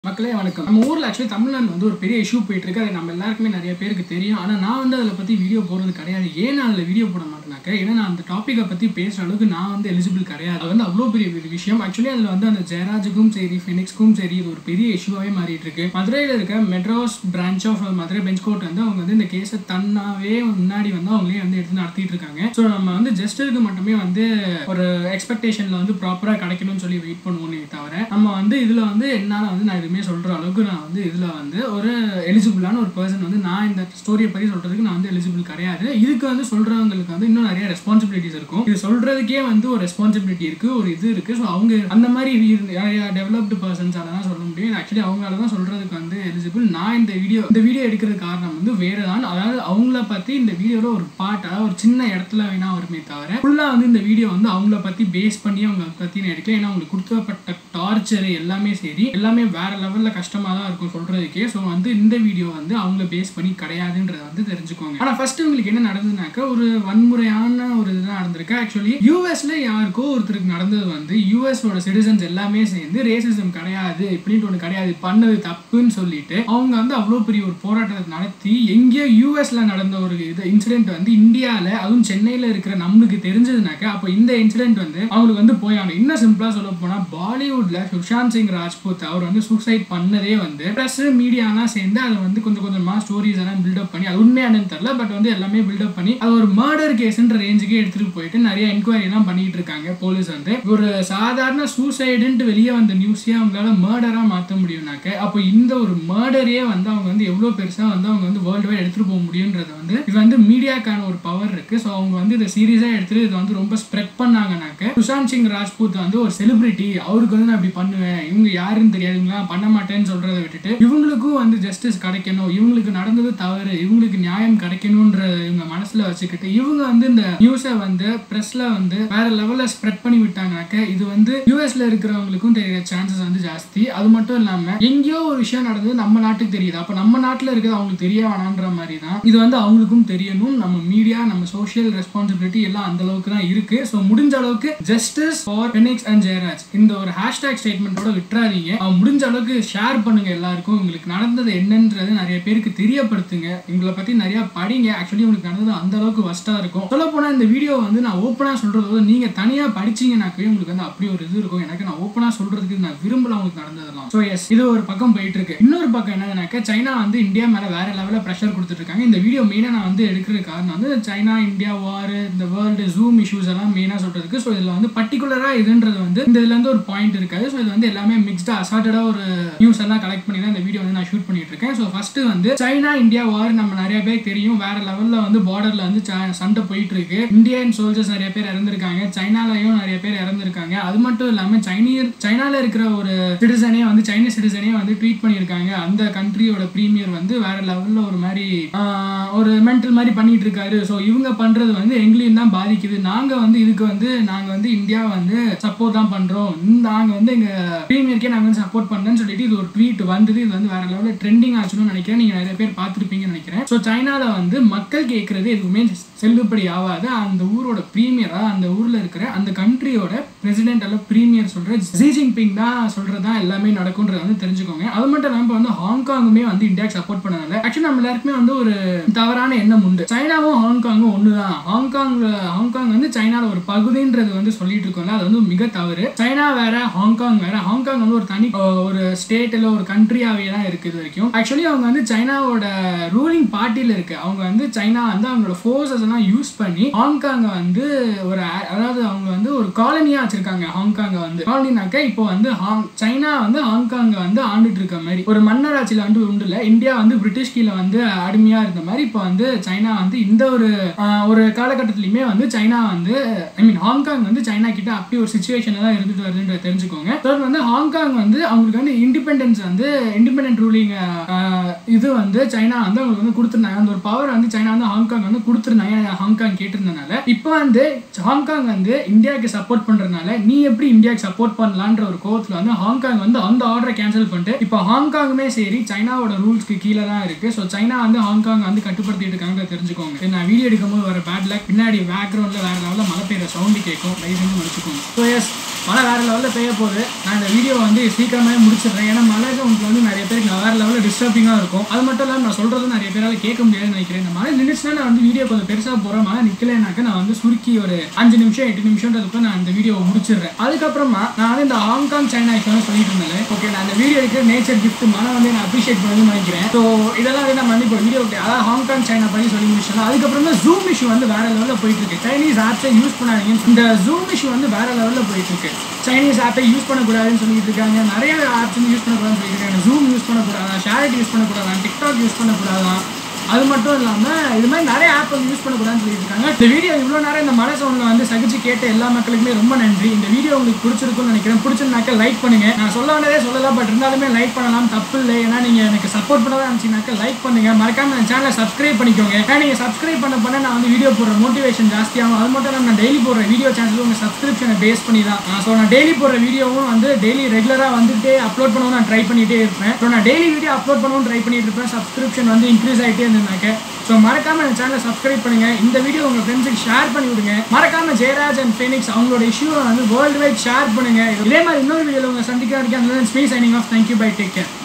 மக்களே வணக்கம் நம்ம ஊரில் ஆக்சுவலி தமிழ்நாடு வந்து ஒரு பெரிய இஷ்யூ போயிட்டு இருக்கு அது நம்ம எல்லாருக்குமே நிறைய பேருக்கு தெரியும் ஆனால் நான் வந்து அதில் பற்றி வீடியோ போடுறது கிடையாது ஏன் நான் அதில் வீடியோ போட மாட்டேனாக்க ஏன்னா நான் அந்த டாப்பிக்கை பற்றி பேசுகிற அளவுக்கு நான் வந்து எலிஜிபிள் கிடையாது அது வந்து அவ்வளோ பெரிய ஒரு விஷயம் ஆக்சுவலி அதில் வந்து அந்த ஜெயராஜுக்கும் சரி ஃபினிக்ஸ்க்கும் சரி இது ஒரு பெரிய இஷ்யூவாகவே மாறிட்டு இருக்கு மதுரையில் இருக்க Madras branch of Madurai bench court வந்து அவங்க வந்து இந்த கேஸை தன்னாவே முன்னாடி வந்து அவங்களே வந்து எடுத்து நடத்திட்டு இருக்காங்க ஸோ நம்ம வந்து ஜஸ்டிற்கு மட்டுமே வந்து ஒரு எக்ஸ்பெக்டேஷனில் வந்து ப்ராப்பராக கிடைக்கணும்னு சொல்லி வெயிட் பண்ணுவோமே தவிர நம்ம வந்து இதில் வந்து என்னால் வந்து நான் எதுவுமே சொல்கிற அளவுக்கு நான் வந்து இதில் வந்து ஒரு எலிஜிபிளான ஒரு பர்சன் வந்து நான் இந்த ஸ்டோரியை பற்றி சொல்கிறதுக்கு நான் வந்து எலிஜிபிள் கிடையாது இதுக்கு வந்து சொல்கிறவங்களுக்கு வந்து இன்னும் நிறைய ரெஸ்பான்சிபிலிட்டிஸ் இருக்கும் இது சொல்கிறதுக்கே வந்து ஒரு ரெஸ்பான்சிபிலிட்டி இருக்குது ஒரு இது இருக்குது ஸோ அவங்க அந்த மாதிரி நிறைய டெவலப்டு பர்சன்ஸால தான் சொல்ல முடியும் ஆக்சுவலி அவங்களால தான் சொல்கிறதுக்கு வந்து எலிஜிபிள் நான் இந்த வீடியோ இந்த வீடியோ எடுக்கிறது காரணம் வந்து வேறு தான் அதாவது அவங்கள பற்றி இந்த வீடியோவில் ஒரு பார்ட் அதாவது ஒரு சின்ன இடத்துல வேணா வருமே தவிர ஃபுல்லாக வந்து இந்த வீடியோ வந்து அவங்கள பற்றி பேஸ் பண்ணி அவங்க பற்றி நான் எடுக்கல ஏன்னா அவங்களுக்கு கொடுக்கப்பட்ட டார்ச்சர் எல்லாமே சரி எல்லாமே வேற லெவலில் கஷ்டமாக தான் இருக்கும் சொல்கிறதுக்கே ஸோ வந்து இந்த வீடியோ வந்து அவங்கள பேஸ் பண்ணி கிடையாதுன்றத வந்து தெரிஞ்சுக்கோங்க ஆனால் ஃபர்ஸ்ட் உங்களுக்கு என்ன நடந்ததுனாக்க ஒரு வன்முறையான ஒரு இதுதான் நடந்திருக்கு ஆக்சுவலி யூஎஸ்ல யாருக்கோ ஒருத்தருக்கு நடந்தது வந்து யூஎஸோட சிட்டிசன்ஸ் எல்லாமே சேர்ந்து ரேசிசம் கிடையாது இப்படின்ட்டு ஒன்று கிடையாது பண்ணது தப்புன்னு சொல்லிட்டு அவங்க வந்து அவ்வளோ பெரிய ஒரு போராட்டத்தை நடத்தி எங்கேயோ யூஎஸ்ல நடந்த ஒரு இது இன்சிடென்ட் வந்து இந்தியாவில் அதுவும் சென்னையில் இருக்கிற நம்மளுக்கு தெரிஞ்சதுனாக்க அப்போ இந்த இன்சிடென்ட் வந்து அவங்களுக்கு வந்து போயாகணும் இன்னும் சிம்பிளாக சொல்ல போனால் பாலிவுட்ல சுஷாந்த் சிங் ராஜ்பூத் அவர் வந்து சூசைட் பண்ணதே வந்து ப்ளஸ் மீடியாலாம் சேர்ந்து அதை வந்து கொஞ்சம் கொஞ்சமாக ஸ்டோரிஸ் எல்லாம் பில்டப் பண்ணி அது உண்மையானு தெரில பட் வந்து எல்லாமே பில்டப் பண்ணி அது ஒரு மர்டர் கேஸ்ன்ற ரேஞ்சுக்கு எடுத்துட்டு போயிட்டு நிறைய என்கொயரி எல்லாம் பண்ணிட்டு இருக்காங்க போலீஸ் வந்து ஒரு சாதாரண சூசைடுன்ட்டு வெளியே வந்த நியூஸே அவங்களால மர்டரா மாற்ற முடியும்னாக்க அப்போ இந்த ஒரு மர்டரே வந்து அவங்க வந்து எவ்வளோ பெருசா வந்து அவங்க வந்து வேர்ல்டு வைட் எடுத்துட்டு போக முடியுன்றது வந்து இது வந்து மீடியாக்கான ஒரு பவர் இருக்கு ஸோ அவங்க வந்து இதை சீரியஸா எடுத்துட்டு இதை வந்து ரொம்ப ஸ்ப்ரெட் பண்ணாங்கனாக்க சுஷாந்த் சிங் ராஜ்பூத் வந்து ஒரு செலிபிரிட்டி அவருக்கு வந்து நான் இப்படி பண்ணுவேன் இவங்க யாருன்னு தெரியாது இவங்களாம் பண்ண மாட்டேன்னு சொல்றதை விட்டுட்டு இவங்களுக்கும் வந்து ஜஸ்டிஸ் கிடைக்கணும் இவங்களுக்கு நடந்தது தவறு இவங்களுக்கு நியாயம் கிடைக்கணும்ன்ற இவங்க மனசுல வச்சுக்கிட்டு இவங்க வந்து இந்த நியூஸை வந்து பிரஸ்ல வந்து வேற லெவல்ல ஸ்ப்ரெட் பண்ணி விட்டாங்கனாக்க இது வந்து யூஎஸ்ல இருக்கிறவங்களுக்கும் தெரியற சான்சஸ் வந்து ஜாஸ்தி அது மட்டும் இல்லாம எங்கேயோ ஒரு விஷயம் நடந்தது நம்ம நாட்டுக்கு தெரியுது அப்ப நம்ம நாட்டுல இருக்கிறது அவங்களுக்கு தெரிய வேணான்ற மாதிரி தான் இது வந்து அவங்களுக்கும் தெரியணும் நம்ம மீடியா நம்ம சோஷியல் ரெஸ்பான்சிபிலிட்டி எல்லாம் அந்த அளவுக்கு தான் இருக்கு ஸோ முடிஞ்ச அளவுக்கு justice for Bennix and Jayaraj இந்த ஒரு ஹேஷ்டேக் ஸ்டேட்மெண்ட்டோட விட்டுறாதீங்க அவங்க முடிஞ்ச அளவுக்கு ஷேர் பண்ணுங்க எல்லாருக்கும் உங்களுக்கு நடந்தது என்னன்றது நிறைய பேருக்கு தெரியப்படுத்துங்க எங்களை பத்தி நிறைய படிங்க ஆக்சுவலி உங்களுக்கு நடந்தது அந்த அளவுக்கு வஸ்டா இருக்கும் சொல்ல போனா இந்த வீடியோ வந்து நான் ஓப்பனா சொல்றது வந்து நீங்க தனியா படிச்சீங்கன்னாக்கவே உங்களுக்கு வந்து அப்படி ஒரு இது இருக்கும் எனக்கு நான் ஓப்பனா சொல்றதுக்கு நான் விரும்பல உங்களுக்கு நடந்ததெல்லாம் ஸோ எஸ் இது ஒரு பக்கம் போயிட்டு இருக்கு இன்னொரு பக்கம் என்னதுனாக்க சைனா வந்து இந்தியா மேல வேற லெவலில் ப்ரெஷர் கொடுத்துட்டு இருக்காங்க இந்த வீடியோ மெயினாக நான் வந்து எடுக்கிறது காரணம் வந்து சைனா இந்தியா வார் இந்த வேர்ல்டு ஜூம் இஷ்யூஸ் எல்லாம் மெயினாக சொல்றதுக்கு ஸோ இதில் வந்து பர்டிகுலராக இதுன்றது வந்து இந்த இதுல இருந்து ஒரு பாயிண்ட் இருக்காது ஸோ இது வந்து எல்லாமே மிக்ஸ்டா அசார்ட்டடாக ஒரு நியூஸ் எல்லாம் கலெக்ட் பண்ணி தான் இந்த வீடியோ வந்து நான் ஷூட் பண்ணிட்டு இருக்கேன் ஸோ ஃபர்ஸ்ட் வந்து சைனா இந்தியா வார் நம்ம நிறைய பேர் தெரியும் வேற லெவலில் வந்து பார்டர்ல வந்து ச- சண்டை போயிட்டு இருக்கு இந்தியன் சோல்ஜர்ஸ் நிறைய பேர் இறந்திருக்காங்க சைனாலையும் நிறைய பேர் இறந்திருக்காங்க அது மட்டும் இல்லாமல் சைனீர் சைனால இருக்கிற ஒரு சிட்டிசனே வந்து சைனீஸ் சிட்டிசனே வந்து ட்வீட் பண்ணியிருக்காங்க அந்த கண்ட்ரியோட ப்ரீமியர் வந்து வேற லெவலில் ஒரு மாதிரி ஆஹ், ஒரு மென்டல் மாதிரி பண்ணிட்டு இருக்காரு ஸோ இவங்க பண்றது வந்து எங்களையும் தான் பாதிக்குது நாங்க வந்து இதுக்கு வந்து நாங்க வந்து இந்தியா வந்து சப்போர்ட் தான் பண்றோம் நாங்க வந்து எங்க ப்ரீமியருக்கே நாங்க வந்து சப்போர்ட் பண்றேன்னு சொல்லிட்டு இது ஒரு ட்வீட் வந்தது இது வந்து வேற லெவலில் ட்ரெண்டிங் ஆச்சுன்னு நினைக்கிறேன் நீங்க நிறைய பேர் பார்த்துருப்பீங்கன்னு நினைக்கிறேன் ஸோ சைனால வந்து மக்கள் கேட்கறது எதுவுமே செல்லுபடி ஆகாது அந்த ஊரோட ப்ரீமியரா அந்த ஊர்ல இருக்கிற அந்த கண்ட்ரியோட பிரசிடென்ட் அல்ல ப்ரீமியர் சொல்ற ஜி ஜின்பிங் தான் சொல்றது தான் எல்லாமே நடக்கும்ன்றத வந்து தெரிஞ்சுக்கோங்க அது மட்டும் இல்லாம இப்ப வந்து ஹாங்காங்குமே வந்து இந்தியாவுக்கு சப்போர்ட் பண்ணனால ஆக்சுவலி நம்ம எல்லாருக்குமே வந்து ஒரு தவறான எண்ணம் உண்டு சைனாவும் ஹாங்காங்கும் ஒண்ணுதான் ஹாங்காங்ல ஹாங்காங் வந்து சைனால ஒரு பகுதின்றது வந்து சொல்லிட்டு இருக்கோம்ல அது வந்து மிக தவறு சைனா வேற ஹாங்காங் வேற ஹாங்காங் வந்து ஒரு தனி அஹ், ஒரு ஸ்டேட் இல்ல ஒரு கண்ட்ரியாவே தான் இருக்கு இது வரைக்கும் ஆக்சுவலி அவங்க வந்து சைனாவோட ரூலிங் பார்ட்டியில இருக்கு அவங்க வந்து சைனா வந்து அவங்களோட ஃபோர்ஸஸ் எல்லாம் யூஸ் பண்ணி ஹாங்காங்க வந்து ஒரு a- அதாவது அவங்க வந்து ஒரு காலனியா வச்சிருக்காங்க ஹாங்காங்க வந்து காலனினாக்க இப்போ வந்து ஹாங் சைனா வந்து ஹாங்காங்க வந்து ஆண்டுட்டு இருக்க மாதிரி ஒரு மன்னராட்சியில வந்து உண்டு இல்ல இந்தியா வந்து பிரிட்டிஷ் கீழ வந்து அடிமையா இருந்த மாதிரி இப்போ வந்து சைனா வந்து இந்த ஒரு ஆஹ், ஒரு காலகட்டத்திலயுமே வந்து சைனா வந்து ஐ மீன் ஹாங்காங் வந்து சைனா கிட்ட அப்படி ஒரு சுச்சுவேஷன்ல தான் இருந்துட்டு வருதுன்றத தெரிஞ்சுக்கோங்க Third வந்து ஹாங்காங் வந்து அவங்களுக்கு வந்து இண்டிபெண்டன்ஸ் வந்து இண்டிபெண்டன்ட் ரூலிங் இது வந்து சைனா வந்து அவங்களுக்கு வந்து கொடுத்துருந்தாங்க அந்த ஒரு பவர் வந்து சைனா வந்து ஹாங்காங் வந்து கொடுத்துருந்தாங்க ஏன்னா ஹாங்காங் கேட்டிருந்தனால இப்போ வந்து ஹாங்காங் வந்து இந்தியாவுக்கு சப்போர்ட் பண்றதுனால நீ எப்படி இந்தியாவுக்கு சப்போர்ட் பண்ணலான்ற ஒரு கோவத்துல வந்து ஹாங்காங் வந்து அந்த ஆர்டரை கேன்சல் பண்ணிட்டு இப்போ ஹாங்காங்குமே சரி சைனாவோட ரூல்ஸ்க்கு கீழே தான் இருக்கு ஸோ சைனா வந்து ஹாங்காங் வந்து கட்டுப்படுத்திட்டு இருக்காங்க தெரிஞ்சுக்கோங்க சரி, நான் வீடியோ எடுக்கும்போது வர பேட் லக் பின்னாடி பேக்ரவுண்டில் வேற லெவலில் மழை பெய்யுற சவுண்டு கேட்கும் தயவு செஞ்சு முடிச்சுக்கோங்க ஸோ எஸ் மழை வேற லெவலில் பெய்ய போகுது நான் இந்த வீடியோ வந்து சீக்கிரமே முடிச்சிடுறேன் ஏன்னா மழை உங்களுக்கு வந்து நிறைய பேருக்கு வேற லெவலில் டிஸ்டர்பிங்காக இருக்கும் அது மட்டும் இல்லாமல் நான் சொல்றது நிறைய பேரால கேட்க முடியாதுன்னு நினைக்கிறேன் இந்த மழை நின்றுச்சுன்னா நான் வந்து வீடியோ கொஞ்சம் பெருசாக போகிறேன் மழை நிற்கலைனாக்க நான் வந்து சுருக்கி ஒரு அஞ்சு நிமிஷம் எட்டு நிமிஷம்ன்றதுக்கு நான் இந்த வீடியோ முடிச்சிடுறேன் அதுக்கப்புறமா நான் வந்து இந்த ஹாங்காங் சைனா இப்போ சொல்லிட்டு இருந்தேன் ஓகே நான் இந்த வீடியோ எடுக்கிற நேச்சர் கிஃப்ட் மழை வந்து நான் அப்ரிஷியேட் பண்ணணும்னு நினைக்கிறேன் ஸோ இதெல்லாம் வந்து நம்ம வந்து இப்போ வீடியோ அதாவது ஹாங்காங் சைனா பற்றி சொல்லி முடிச்சிடலாம் அதுக்கப்புறமா ஜூம் இஷ்யூ வந்து வேற லெவலில் போயிட்டு இருக்கு சைனீஸ் ஆப்ஸை யூஸ் பண்ணாதீங்க இந்த ஜூம் இஷ்யூ வந்து வேற லெவலில் போயிட்டு இருக்கு சைனீஸ் ஆப்பை யூஸ் பண்ணக்கூடாதுன்னு சொல்லிட்டு இருக்காங்க நிறைய ஆப்ஸ் வந்து யூஸ் பண்ணக்கூடாதுன்னு சொல்லிட்டு இருக்காங்க ஜூம் யூஸ் பண்ணக்கூடாதா ஷேரிட் யூஸ் பண்ணக்கூடாதா டிக்டாக் யூஸ் பண்ணக்கூடாதா அது மட்டும் இல்லாமல் இது மாதிரி நிறைய ஆப் வந்து யூஸ் பண்ணக்கூடாதுன்னு சொல்லிட்டு இருக்காங்க இந்த வீடியோ இவ்வளோ நேரம் இந்த மழை சவுண்டில் வந்து சகிச்சு கேட்ட எல்லா மக்களுக்குமே ரொம்ப நன்றி இந்த வீடியோ உங்களுக்கு பிடிச்சிருக்கும்னு நினைக்கிறேன் பிடிச்சிருந்தாக்க லைக் பண்ணுங்க நான் சொல்ல வேண்டியதே சொல்லலாம் பட் இருந்தாலுமே லைக் பண்ணலாம் தப்பு இல்லை ஏன்னா நீங்கள் எனக்கு சப்போர்ட் பண்ணதான் இருந்துச்சுனாக்க லைக் பண்ணுங்க மறக்காம என் சேனலை சப்ஸ்கிரைப் பண்ணிக்கோங்க ஏன்னா நீங்கள் சப்ஸ்கிரைப் பண்ண பண்ண நான் வந்து வீடியோ போடுற மோட்டிவேஷன் ஜாஸ்தியாகும் அது மட்டும் இல்லாமல் நான் டெய்லி போடுற வீடியோ சேனல் உங்கள் சப்ஸ்கிரிப்ஷனை பேஸ் பண்ணி தான் ஸோ நான் டெய்லி போடுற வீடியோவும் வந்து டெய்லி ரெகுலராக வந்துட்டு அப்லோட் பண்ணவும் நான் ட்ரை பண்ணிட்டே இருப்பேன் ஸோ நான் டெய்லி வீடியோ அப்லோட் பண்ணவும் ட்ரை பண்ணிட்டு இருப்பேன் சப்ஸ்கிரிப்ஷன் வந்து இன்க்ரீஸ் ஆகிட்டே இருந்திருந்தாக்க ஸோ மறக்காம என் சேனலை சப்ஸ்கிரைப் பண்ணுங்க இந்த வீடியோ உங்க ஃப்ரெண்ட்ஸுக்கு ஷேர் பண்ணி விடுங்க மறக்காம ஜெயராஜ் அண்ட் ஃபேனிக்ஸ் அவங்களோட இஷ்யூவை வந்து வேர்ல்டு வைட் ஷேர் பண்ணுங்க இதே மாதிரி இன்னொரு வீடியோவில் உங்க சந்திக்க வரைக்கும் அந்த space signing off thank you bye take care